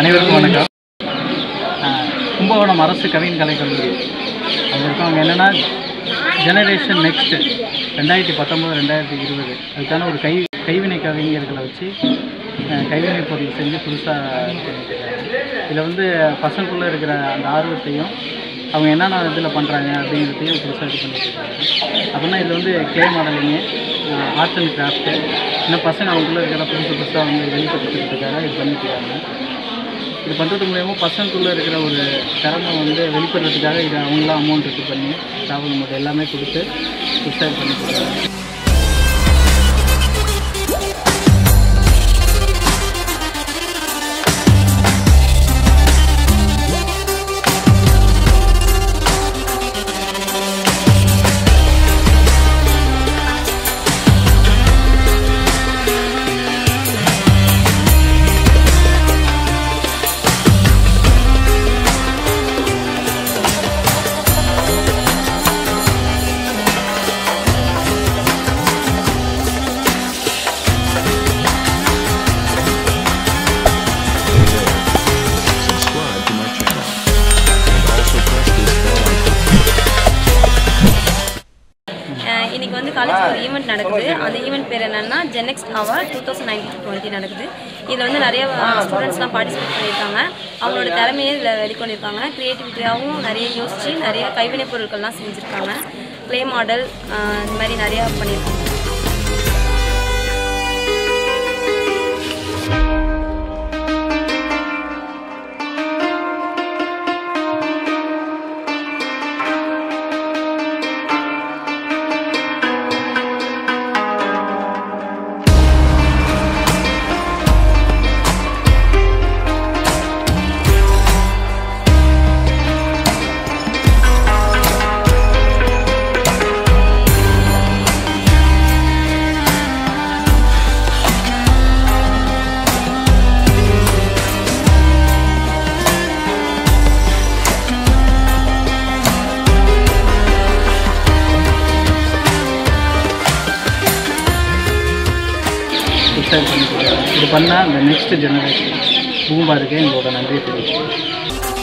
அனைவருக்கும் வணக்கம் ஆஹ் கும்பகோணம் அரசு கவின் கலை கல்லூரி அது இருக்கவங்க என்னென்னா ஜெனரேஷன் நெக்ஸ்ட்டு ரெண்டாயிரத்தி பத்தொம்போது ரெண்டாயிரத்தி இருபது அதுக்கான ஒரு கை கைவினை கவிஞர்களை வச்சு ஆஹ் கைவினை பொருள் செஞ்சு புதுசாக இதில் வந்து பசங்களுக்குள்ளே இருக்கிற அந்த ஆர்வத்தையும் அவங்க என்னென்ன இதில் பண்ணுறாங்க அப்படிங்கிறதையும் புதுசாக இது பண்ணிட்டு இருக்காங்க அப்படின்னா இதில் வந்து clay modelling art and craft இன்னும் பசங்க அவங்களுக்குள்ள இருக்கிற புதுசு புதுசாக வந்து வெளிப்படுத்துறதுக்காக இது பண்ணிட்டு இருக்காங்க இது பண்ணுறது மூலயமா பசங்களுக்குள்ளே இருக்கிற ஒரு திறமை வந்து வெளிப்படுறதுக்காக இது அவங்களாம் அமௌண்ட் இது பண்ணி ட்ராவல் அமௌண்ட் எல்லாமே கொடுத்து புதுசாக இது பண்ணி கொடுக்குறாங்க subscribe to my channel. And also press this bell icon. அஹ் இன்னைக்கு வந்து காலேஜ் ஒரு ஈவெண்ட் நடக்குது அந்த ஈவெண்ட் பேர் என்னன்னா Genex award two thousand nineteen twenty நடக்குது இதில் வந்து நிறைய ஸ்டூடெண்ட்ஸ்லாம் பார்ட்டிசிபேட் பண்ணியிருக்காங்க அவங்களோட திறமையை இதில் வெளிக்கொண்டிருக்காங்க க்ரியேட்டிவிட்டியாகவும் நிறைய யோசித்து நிறைய கைவினைப் பொருட்கள்லாம் செஞ்சுருக்காங்க க்ளே மாடல் இந்த மாதிரி நிறையா பண்ணியிருக்காங்க புதுசாக இது பண்ணி கொடுக்குறாங்க இது பண்ணால் அந்த நெக்ஸ்ட் ஜெனரேஷன் பூம்பாருக்கு எங்களோட நன்றியை தெரிவிச்சுக்கிறோம்